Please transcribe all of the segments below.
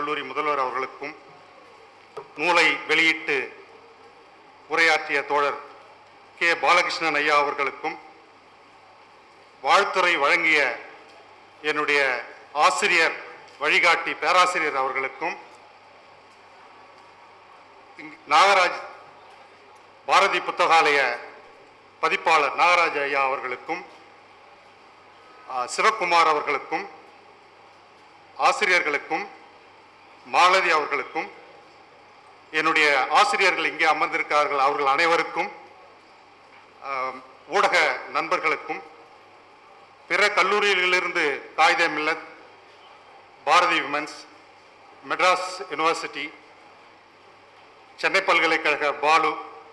கல்லூரி முதல்வர் அவர்களுக்கும் நூலை வெளியிட்டு உரையாற்றிய தோழர் கே பாலகிருஷ்ணன் ஐயா அவர்களுக்கும் வாழ்த்துரை வழங்கிய என்னுடைய ஆசிரியர் வழிகாட்டி பேராசிரியர் அவர்களுக்கும் இங்- நாகராஜ் பாரதி புத்தகாலய பதிப்பாளர் நாகராஜ் ஐயா அவர்களுக்கும் ஆ, சிவக்குமார் அவர்களுக்கும் ஆசிரியர்களுக்கும் மாலதி அவர்களுக்கும் என்னுடைய ஆசிரியர்கள் இங்கே அமர்ந்திருக்கிறார்கள் அவர்கள் அனைவருக்கும் ஆம், ஊடக நண்பர்களுக்கும் பிற கல்லூரிகளிலிருந்து காயிதே மில்லத் பாரதி விமன்ஸ் மெட்ராஸ் யுனிவர்சிட்டி சென்னை பல்கலைக்கழக பாலு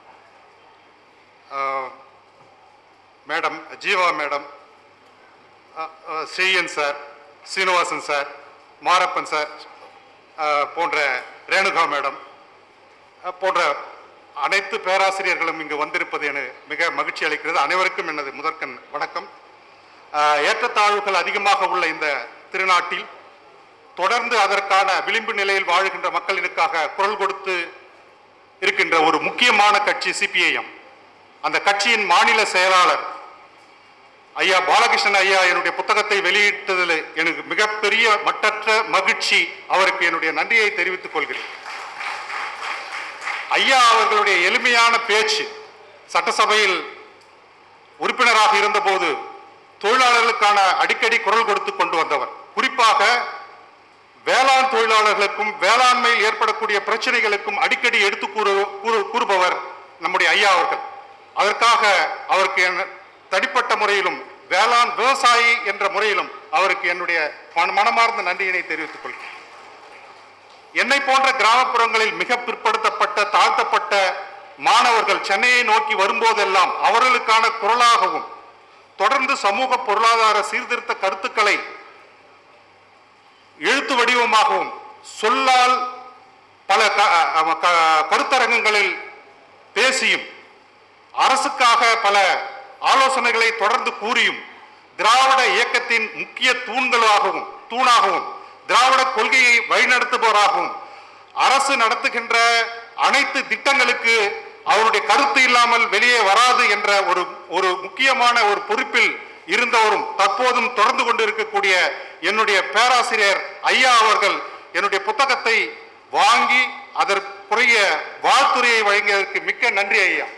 ஆ, மேடம் ஜீவா மேடம் அ- அ, Sriyan sir Srinivasan sir Marappan sir அ, போன்ற ரேணுகா மேடம் அ, போன்ற அனைத்து பேராசிரியர்களும் இங்கு வந்திருப்பது என மிக மகிழ்ச்சி அளிக்கிறது அனைவருக்கும் எனது முதற்கண் வணக்கம் அ, ஏற்றத்தாழ்வுகள் அதிகமாக உள்ள இந்த திருநாட்டில் தொடர்ந்து அதற்கான விளிம்பு நிலையில் வாழுகின்ற மக்களினுக்காக குரல் கொடுத்து இருக்கின்ற ஒரு முக்கியமான கட்சி சிபிஐஎம் அந்த கட்சியின் மாநில செயலாளர் ஐயா பாலகிருஷ்ணன் ஐயா என்னுடைய புத்தகத்தை வெளியிட்டதில் எனக்கு மிகப்பெரிய மட்டற்ற மகிழ்ச்சி அவருக்கு என்னுடைய நன்றியை தெரிவித்துக் கொள்கிறேன் ஐயா அவர்களுடைய எளிமையான பேச்சு சட்டசபையில் உறுப்பினராக இருந்தபோது தொழிலாளர்களுக்கான அடிக்கடி குரல் கொடுத்து கொண்டு வந்தவர் குறிப்பாக வேளாண் தொழிலாளர்களுக்கும் வேளாண்மையில் ஏற்படக்கூடிய பிரச்சனைகளுக்கும் அடிக்கடி எடுத்து கூறு கூறு- கூறுபவர் நம்முடைய ஐயா அவர்கள் அதற்காக அவருக்கு என்ன- தனிப்பட்ட முறையிலும் வேளாண் விவசாயி என்ற முறையிலும் அவருக்கு என்னுடைய மன- மனமார்ந்த நன்றியினை தெரிவித்துக் கொள்கிறேன் என்னை போன்ற கிராமப்புறங்களில் மிக பிற்படுத்தப்பட்ட தாழ்த்தப்பட்ட மாணவர்கள் சென்னையை நோக்கி வரும்போதெல்லாம் அவர்களுக்கான குரலாகவும் தொடர்ந்து சமூக பொருளாதார சீர்திருத்த கருத்துக்களை எழுத்து வடிவமாகவும் சொல்லால் பல க- அ- க- கருத்தரங்கங்களில் பேசியும் அரசுக்காக பல ஆலோசனைகளை தொடர்ந்து கூறியும் திராவிட இயக்கத்தின் முக்கிய தூண்களாகவும் தூணாகவும் திராவிட கொள்கையை வழிநடத்துபவராகவும் அரசு நடத்துகின்ற அனைத்து திட்டங்களுக்கு அவருடைய கருத்து இல்லாமல் வெளியே வராது என்ற ஒரு ஒரு முக்கியமான ஒரு பொறுப்பில் இருந்தவரும் தற்போதும் தொடர்ந்து கொண்டிருக்கக்கூடிய என்னுடைய பேராசிரியர் ஐயா அவர்கள் என்னுடைய புத்தகத்தை வாங்கி அதற்குரிய வாழ்த்துறையை வழங்கியதற்கு மிக்க நன்றி ஐயா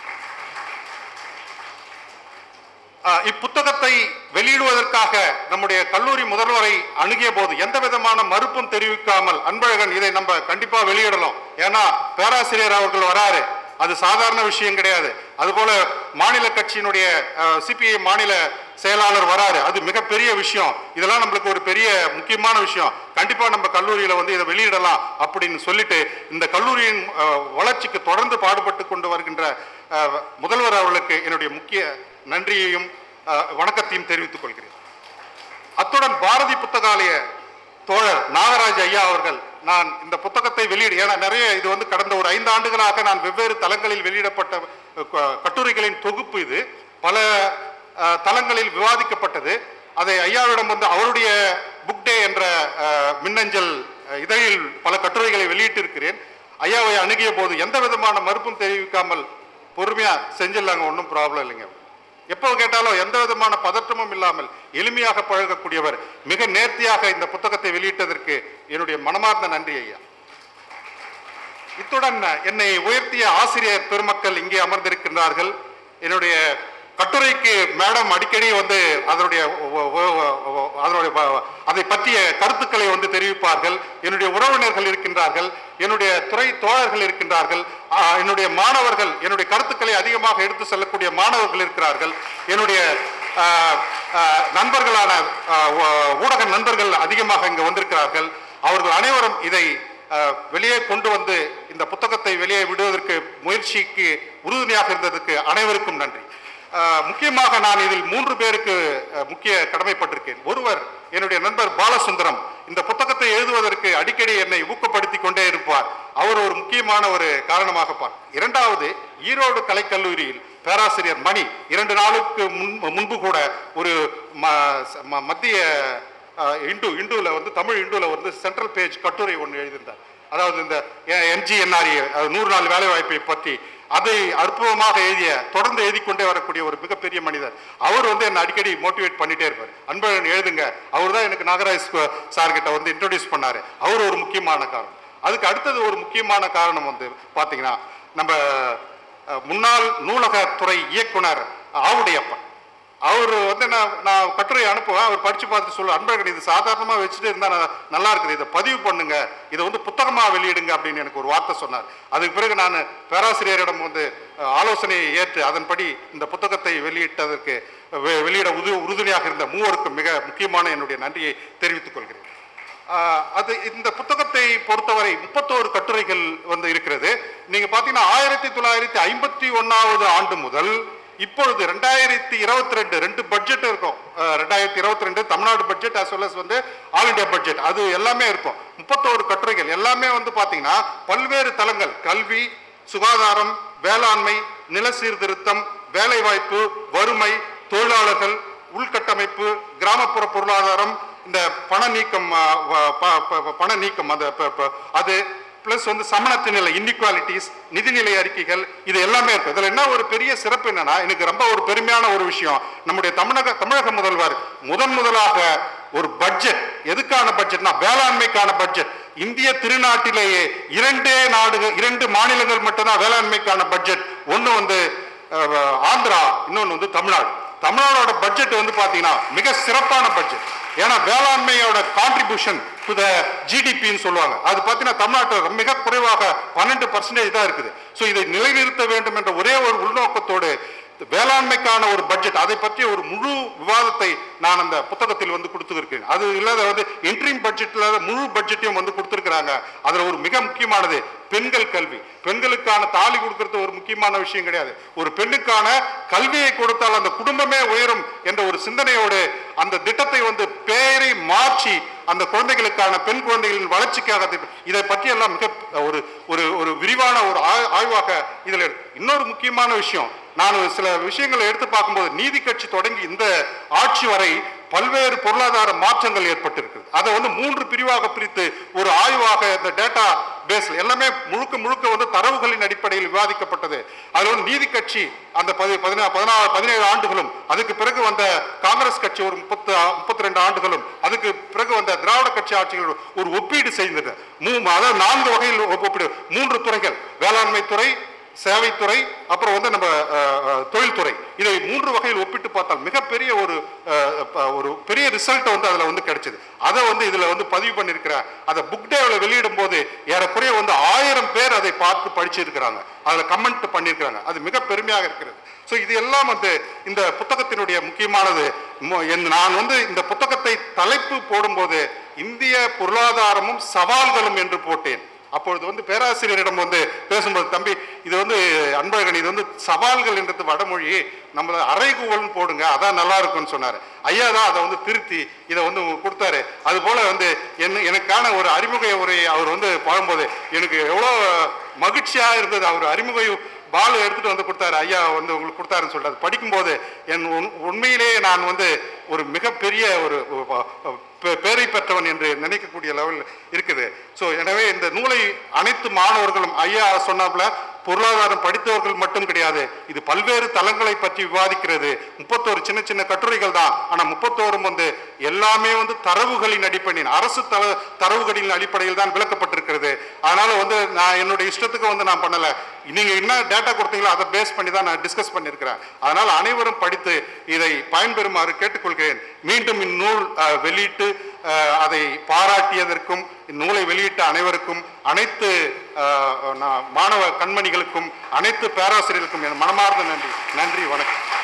ஆஹ் இப்புத்தகத்தை வெளியிடுவதற்காக நம்முடைய கல்லூரி முதல்வரை அணுகிய போது எந்த விதமான மறுப்பும் தெரிவிக்காமல் அன்பழகன் இதை நம்ம கண்டிப்பா வெளியிடலாம் ஏன்னா பேராசிரியர் அவர்கள் வராரு அது சாதாரண விஷயம் கிடையாது அதுபோல மாநில கட்சியினுடைய சிபிஐ மாநில செயலாளர் வராரு அது மிகப்பெரிய விஷயம் இதெல்லாம் நம்மளுக்கு ஒரு பெரிய முக்கியமான விஷயம் கண்டிப்பா நம்ம கல்லூரியில வந்து இதை வெளியிடலாம் அப்படின்னு சொல்லிட்டு இந்த கல்லூரியின் ஆஹ், வளர்ச்சிக்கு தொடர்ந்து பாடுபட்டு கொண்டு வருகின்ற ஆஹ், முதல்வர் அவர்களுக்கு என்னுடைய முக்கிய நன்றியையும் ஆஹ், வணக்கத்தையும் தெரிவித்துக் கொள்கிறேன் அத்துடன் பாரதி புத்தகாலய தோழர் நாகராஜ் ஐயா அவர்கள் நான் இந்த புத்தகத்தை வெளியிட ஏன்னா நிறைய இது வந்து கடந்த ஒரு ஐந்து ஆண்டுகளாக நான் வெவ்வேறு தளங்களில் வெளியிடப்பட்ட அஹ், க- கட்டுரைகளின் தொகுப்பு இது பல அஹ், தளங்களில் விவாதிக்கப்பட்டது அதை ஐயாவிடம் வந்து அவருடைய புக் டே என்ற அஹ், மின்னஞ்சல் அஹ், இதழில் பல கட்டுரைகளை வெளியிட்டிருக்கிறேன் ஐயாவை அணுகிய போது எந்த விதமான மறுப்பும் தெரிவிக்காமல் பொறுமையா செஞ்சிடலாங்க ஒன்றும் ப்ராப்ளம் இல்லைங்க எப்போ கேட்டாலும் எந்த விதமான பதற்றமும் இல்லாமல் எளிமையாக பழகக்கூடியவர் மிக நேர்த்தியாக இந்த புத்தகத்தை வெளியிட்டதற்கு என்னுடைய மனமார்ந்த நன்றி ஐயா இத்துடன் என்னை உயர்த்திய ஆசிரியர் பெருமக்கள் இங்கே அமர்ந்திருக்கின்றார்கள் என்னுடைய கட்டுரைக்கு மேடம் அடிக்கடி வந்து அதனுடைய ஒ- ஒ- ஒ- அதனுடைய வ- அதை பற்றிய கருத்துக்களை வந்து தெரிவிப்பார்கள் என்னுடைய உறவினர்கள் இருக்கின்றார்கள் என்னுடைய துறை தோழர்கள் இருக்கின்றார்கள் ஆ, என்னுடைய மாணவர்கள் என்னுடைய கருத்துக்களை அதிகமாக எடுத்து செல்லக்கூடிய மாணவர்கள் இருக்கிறார்கள் என்னுடைய ஆ, ஆ, நண்பர்களான ஆ, ஊ- ஊடக நண்பர்கள் அதிகமாக இங்கு வந்திருக்கிறார்கள் அவர்கள் அனைவரும் இதை அஹ், வெளியே கொண்டு வந்து இந்த புத்தகத்தை வெளியே விடுவதற்கு முயற்சிக்கு உறுதுணையாக இருந்ததற்கு அனைவருக்கும் நன்றி அஹ், முக்கியமாக நான் இதில் மூன்று பேருக்கு அஹ், முக்கிய கடமைப்பட்டிருக்கேன் ஒருவர் என்னுடைய நண்பர் பாலசுந்தரம் இந்த புத்தகத்தை எழுதுவதற்கு அடிக்கடி என்னை ஊக்கப்படுத்தி கொண்டே இருப்பார் அவர் ஒரு முக்கியமான ஒரு காரணமாக பார் இரண்டாவது ஈரோடு கலைக்கல்லூரியில் பேராசிரியர் மணி இரண்டு நாளுக்கு முன் முன்பு கூட ஒரு ம- ம- மத்திய இண்டு இண்டுவில் வந்து தமிழ் இண்டுவில் வந்து சென்ட்ரல் பேஜ் கட்டுரை ஒன்று எழுதியிருந்தார் அதாவது இந்த என்ஜிஎன்ஆர்ஏ நூறு நாள் வேலைவாய்ப்பை பற்றி அதை அற்புதமாக எழுதிய தொடர்ந்து எழுதிக்கொண்டே வரக்கூடிய ஒரு மிகப்பெரிய மனிதர் அவர் வந்து என்னை அடிக்கடி மோட்டிவேட் பண்ணிட்டே இருப்பார் அன்பழகன் எழுதுங்க அவர் தான் எனக்கு நாகராஜ் சார் கிட்ட வந்து இன்ட்ரோடியூஸ் பண்ணாரு அவர் ஒரு முக்கியமான காரணம் அதுக்கு அடுத்தது ஒரு முக்கியமான காரணம் வந்து பார்த்தீங்கன்னா நம்ம அஹ், முன்னாள் நூலகத்துறை இயக்குனர் ஆவுடையப்பன் அவர் வந்து நான் நான் கட்டுரை அனுப்புவேன் அவர் படிச்சு பார்த்துட்டு சொல்ல அன்பழகன் இது சாதாரணமாக வச்சுட்டு இருந்தா நான் நல்லா இருக்குது இதை பதிவு பண்ணுங்க இதை வந்து புத்தகமாக வெளியிடுங்க அப்படின்னு எனக்கு ஒரு வார்த்தை சொன்னார் அதுக்கு பிறகு நான் பேராசிரியரிடம் வந்து அஹ், ஆலோசனையை ஏற்று அதன்படி இந்த புத்தகத்தை வெளியிட்டதற்கு வெ- வெளியிட உது உறுதுணையாக இருந்த மூவருக்கும் மிக முக்கியமான என்னுடைய நன்றியை தெரிவித்துக் கொள்கிறேன் ஆஹ் அது இந்த புத்தகத்தை பொறுத்தவரை முப்பத்தோரு கட்டுரைகள் வந்து இருக்கிறது நீங்க பாத்தீங்கன்னா ஆயிரத்தி தொள்ளாயிரத்தி ஐம்பத்தி ஒன்னாவது ஆண்டு முதல் இப்பொழுது ரெண்டாயிரத்தி இருபத்தி ரெண்டு ரெண்டு பட்ஜெட் இருக்கும் ஆஹ் ரெண்டாயிரத்தி இருபத்தி ரெண்டு Tamil Nadu budget as well as வந்து ஆல் இந்தியா பட்ஜெட் அது எல்லாமே இருக்கும் முப்பத்தோரு கட்டுரைகள் எல்லாமே வந்து பாத்தீங்கன்னா பல்வேறு தளங்கள் கல்வி சுகாதாரம் வேளாண்மை நில சீர்திருத்தம் வேலைவாய்ப்பு வறுமை தொழிலாளர்கள் உள்கட்டமைப்பு கிராமப்புற பொருளாதாரம் இந்த பண நீக்கம் ஆ, வ- ப- ப- பண நீக்கம் அந்த ப- ப- அது ப்ளஸ் வந்து சமணத்து நிலை இன்இக்வாலிட்டிஸ் நிதிநிலை அறிக்கைகள் இது எல்லாமே இருக்கு இதுல என்ன ஒரு பெரிய சிறப்பு என்னன்னா எனக்கு ரொம்ப ஒரு பெருமையான ஒரு விஷயம் நம்முடைய தமிழக தமிழக முதல்வர் முதன் முதலாக ஒரு பட்ஜெட் எதுக்கான பட்ஜெட்னா வேளாண்மைக்கான பட்ஜெட் இந்திய திருநாட்டிலேயே இரண்டே நாடுகள் இரண்டு மாநிலங்கள் மட்டும்தான் வேளாண்மைக்கான பட்ஜெட் ஒன்று வந்து அஹ், ஆந்திரா இன்னொன்று வந்து தமிழ்நாடு தமிழ்நாடோட பட்ஜெட் வந்து பாத்தீங்கன்னா மிக சிறப்பான பட்ஜெட் ஏன்னா வேளாண்மையோட கான்ட்ரிபியூஷன் டு த ஜிடிபின்னு சொல்லுவாங்க அது பார்த்தீங்கன்னா தமிழ்நாட்டில் மிக குறைவாக பன்னெண்டு பர்சன்டேஜ் தான் இருக்குது ஸோ இதை நிலைநிறுத்த வேண்டும் என்ற ஒரே ஒரு உள்நோக்கத்தோடு வேளாண்மைக்கான ஒரு பட்ஜெட் அதை பற்றிய ஒரு முழு விவாதத்தை நான் அந்த புத்தகத்தில் வந்து கொடுத்துருக்கேன் அது இல்லாத வந்து இன்ட்ரீம் பட்ஜெட்ல முழு பட்ஜெட்டையும் வந்து கொடுத்துருக்கிறாங்க அதுல ஒரு மிக முக்கியமானது பெண்கள் கல்வி பெண்களுக்கான தாலி கொடுக்கறது ஒரு முக்கியமான விஷயம் கிடையாது ஒரு பெண்ணுக்கான கல்வியை கொடுத்தால் அந்த குடும்பமே உயரும் என்ற ஒரு சிந்தனையோடு அந்த திட்டத்தை வந்து பெயரை மாற்றி அந்த குழந்தைகளுக்கான பெண் குழந்தைகளின் வளர்ச்சிக்காக திட்டம் இதை பற்றி எல்லாம் மிக ஒரு ஒரு ஒரு விரிவான ஒரு ஆய்- ஆய்வாக இதில் இருக்கு. இன்னொரு முக்கியமான விஷயம் நான் சில விஷயங்களை எடுத்து பார்க்கும்போது நீதி கட்சி தொடங்கி இந்த ஆட்சி வரை பல்வேறு பொருளாதார மாற்றங்கள் ஏற்பட்டிருக்குது அதை வந்து மூன்று பிரிவாக பிரித்து ஒரு ஆய்வாக இந்த டேட்டா பேஸ் எல்லாமே முழுக்க முழுக்க வந்து தரவுகளின் அடிப்படையில் விவாதிக்கப்பட்டது அதுல வந்து நீதி கட்சி அந்த பதி பதினா பதினாறு பதினேழு ஆண்டுகளும் அதுக்கு பிறகு வந்த காங்கிரஸ் கட்சி ஒரு முப்பத்து முப்பத்தி ரெண்டு ஆண்டுகளும் அதுக்கு பிறகு வந்த திராவிட கட்சி ஆட்சிகள் ஒரு ஒப்பீடு செய்தது மூ அதாவது நான்கு வகையில் ஒப்~ ஒப்பீடு மூன்று துறைகள் வேளாண்மை துறை சேவைத்துறை அப்புறம் வந்து நம்ம அஹ், அஹ், தொழில்துறை இதை மூன்று வகையில் ஒப்பிட்டு பார்த்தால் மிகப்பெரிய ஒரு அஹ், ப- ஒரு பெரிய ரிசல்ட் வந்து அதுல வந்து கிடைச்சது அதை வந்து இதுல வந்து பதிவு பண்ணியிருக்கிறேன் அதை புக் டேவில் வெளியிடும் போது ஏறக்குறைய வந்து ஆயிரம் பேர் அதை பார்த்து படிச்சிருக்கிறாங்க அதுல கமெண்ட் பண்ணியிருக்கிறாங்க அது மிக பெருமையாக இருக்கிறது ஸோ இது எல்லாம் வந்து இந்த புத்தகத்தினுடைய முக்கியமானது மு- என் நான் வந்து இந்த புத்தகத்தை தலைப்பு போடும்போது இந்திய பொருளாதாரமும் சவால்களும் என்று போட்டேன் அப்பொழுது வந்து பேராசிரியரிடம் வந்து பேசும்போது தம்பி இது வந்து அன்பழகன் இது வந்து சவால்கள் என்றது வடமொழி நம்மள அறைகூவல்னு போடுங்க அதான் நல்லா இருக்கும்னு சொன்னாரு ஐயா தான் அதை வந்து திருத்தி இதை வந்து கொடுத்தாரு அது போல வந்து என்ன எனக்கான ஒரு அறிமுக உரையை அவர் வந்து பாடும்போது எனக்கு எவ்வளோ மகிழ்ச்சியா இருந்தது அவர் அறிமுக பால் எடுத்துட்டு வந்து கொடுத்தாரு ஐயா வந்து உங்களுக்கு கொடுத்தாருன்னு சொல்லிட்டு அது படிக்கும்போது என் உண்- உண்மையிலேயே நான் வந்து ஒரு மிகப்பெரிய ஒரு ஒரு ப- பே- பேரை பெற்றவன் என்று நினைக்கக்கூடிய லெவல் இருக்குது ஸோ எனவே இந்த நூலை அனைத்து மாணவர்களும் ஐயா சொன்னாப்புல பொருளாதாரம் படித்தவர்கள் மட்டும் கிடையாது இது பல்வேறு தளங்களை பற்றி விவாதிக்கிறது முப்பத்தோரு சின்ன சின்ன கட்டுரைகள் தான் ஆனா முப்பத்தோரும் வந்து எல்லாமே வந்து தரவுகளின் அடிப்படையில் அரசு தர தரவுகளின் அடிப்படையில் தான் விளக்கப்பட்டிருக்கிறது அதனால வந்து நான் என்னுடைய இஷ்டத்துக்கு வந்து நான் பண்ணல நீங்க என்ன டேட்டா கொடுத்தீங்களோ அதை பேஸ் பண்ணி தான் நான் டிஸ்கஸ் பண்ணியிருக்கிறேன் அதனால் அனைவரும் படித்து இதை பயன்பெறுமாறு கேட்டுக்கொள்கிறேன் மீண்டும் இந்நூல் அஹ், வெளியிட்டு அஹ், அதை பாராட்டியதற்கும் இந்நூலை வெளியிட்ட அனைவருக்கும் அனைத்து அஹ், நான் மாணவ கண்மணிகளுக்கும் அனைத்து பேராசிரியர்களுக்கும் என் மனமார்ந்த நன்றி நன்றி வணக்கம்